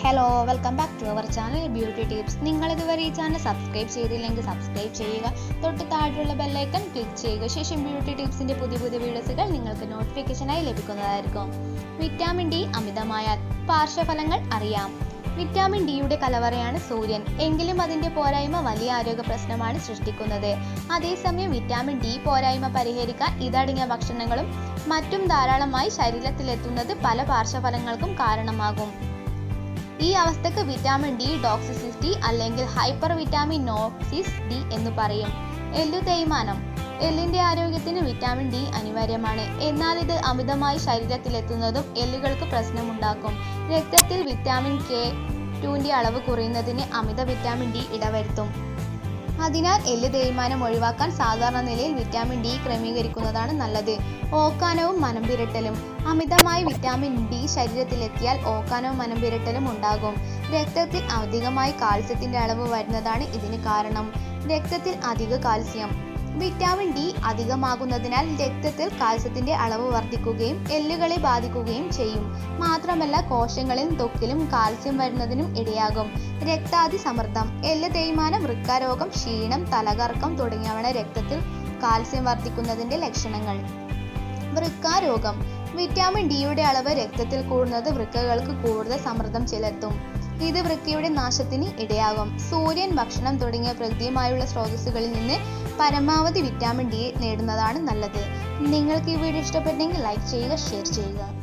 hello welcome back to our channel beauty tips നിങ്ങൾ ഇതുവരെ ഈ ചാനൽ സബ്സ്ക്രൈബ് ചെയ്തില്ലെങ്കിൽ സബ്സ്ക്രൈബ് ചെയ്യുക തൊട്ട് താഴെയുള്ള ബെല്ലൈക്കൺ ക്ലിക്ക് ചെയ്യുക ശേഷം ബ്യൂട്ടി ടിപ്സിന്റെ പുതിയ പുതിയ വീഡിയോസുകൾ നിങ്ങൾക്ക് നോട്ടിഫിക്കേഷനായി ലഭിക്കുന്നതായിരിക്കും വിറ്റാമിൻ ഡി അമിതമായാൽ പാർശ്വഫലങ്ങൾ അറിയാം വിറ്റാമിൻ ഡിയുടെ കലവറയാണ് സൂര്യൻ എങ്കിലും അതിന്റെ പോരായ്മ വലിയ ആരോഗ്യ പ്രശ്നമാണ് സൃഷ്ടിക്കുന്നത് അതേസമയം വിറ്റാമിൻ ഡി പോരായ്മ പരിഹരിക്കാൻ ഇതടങ്ങിയ ഭക്ഷണങ്ങളും മറ്റും ധാരാളമായി ശരീരത്തിലെത്തുന്നത് പല പാർശ്വഫലങ്ങൾക്കും കാരണമാകും ഈ അവസ്ഥക്ക് വിറ്റാമിൻ ഡി ഡോക്സിസിറ്റി അല്ലെങ്കിൽ ഹൈപ്പർ വിറ്റാമിൻ നോക്സിസ് ഡി എന്ന് പറയും എല്ലു തേയ്മാനം എല്ലിന്റെ ആരോഗ്യത്തിന് വിറ്റാമിൻ ഡി അനിവാര്യമാണ് എന്നാൽ ഇത് അമിതമായി ശരീരത്തിലെത്തുന്നതും എല്ലുകൾക്ക് പ്രശ്നമുണ്ടാക്കും രക്തത്തിൽ വിറ്റാമിൻ കെ ടുവിന്റെ അളവ് കുറയുന്നതിന് അമിത വിറ്റാമിൻ ഡി ഇടവരുത്തും അതിനാൽ എല്ല് തേയ്മാനം ഒഴിവാക്കാൻ സാധാരണ നിലയിൽ വിറ്റാമിൻ ഡി ക്രമീകരിക്കുന്നതാണ് നല്ലത് ഓക്കാനവും മനംപിരട്ടലും അമിതമായി വിറ്റാമിൻ ഡി ശരീരത്തിലെത്തിയാൽ ഓക്കാനവും മനംപിരട്ടലും ഉണ്ടാകും രക്തത്തിൽ അധികമായി കാൽസ്യത്തിന്റെ അളവ് വരുന്നതാണ് ഇതിന് കാരണം രക്തത്തിൽ അധിക കാൽസ്യം വിറ്റാമിൻ ഡി അധികമാകുന്നതിനാൽ രക്തത്തിൽ കാൽസ്യത്തിന്റെ അളവ് വർദ്ധിക്കുകയും എല്ലുകളെ ബാധിക്കുകയും ചെയ്യും മാത്രമല്ല കോശങ്ങളിലും ത്വക്കിലും കാൽസ്യം വരുന്നതിനും ഇടയാകും രക്താതി സമ്മർദ്ദം എല്ല് തേയ്മാനം വൃക്കാരോഗം ക്ഷീണം തലകറക്കം തുടങ്ങിയവയാണ് രക്തത്തിൽ കാൽസ്യം വർദ്ധിക്കുന്നതിന്റെ ലക്ഷണങ്ങൾ വൃക്കാരോഗം വിറ്റാമിൻ ഡിയുടെ അളവ് രക്തത്തിൽ കൂടുന്നത് വൃക്കകൾക്ക് കൂടുതൽ സമ്മർദ്ദം ചെലുത്തും ഇത് വൃക്കയുടെ നാശത്തിന് ഇടയാകും സൂര്യൻ ഭക്ഷണം തുടങ്ങിയ പ്രകൃതിയുമായുള്ള സ്രോതസ്സുകളിൽ നിന്ന് പരമാവധി വിറ്റാമിൻ ഡി നേടുന്നതാണ് നല്ലത് നിങ്ങൾക്ക് ഈ വീഡിയോ ഇഷ്ടപ്പെട്ടെങ്കിൽ ലൈക്ക് ചെയ്യുക ഷെയർ ചെയ്യുക